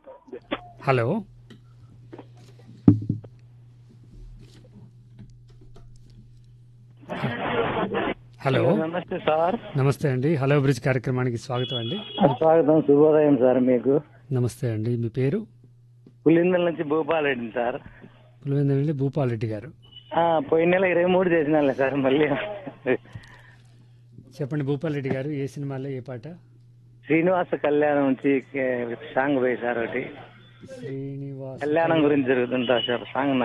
hello hello నమస్తే sir నమస్తే అండి హలో బ్రిడ్జ్ కార్యక్రమానికి స్వాగతం అండి స్వాగతం శుభోదయం సార్ మీకు నమస్తే అండి మీ పేరు పులిందల నుంచి భూపాలరెడ్డి సార్ పులివెందులండి భూపాల్ రెడ్డి గారు ఆ, పోయిన నెల ఇరవై మూడు చేసినాలే సార్ మళ్ళీ చెప్పండి భూపాల్ రెడ్డి గారు ఏ సినిమాలో ఏ పాట శ్రీనివాస కళ్యాణం నుంచి కే- సాంగ్ పోయి సార్ ఒకటి శ్రీనివాస్ కళ్యాణం గురించి జరుగుతుంటా సార్ సాంగ్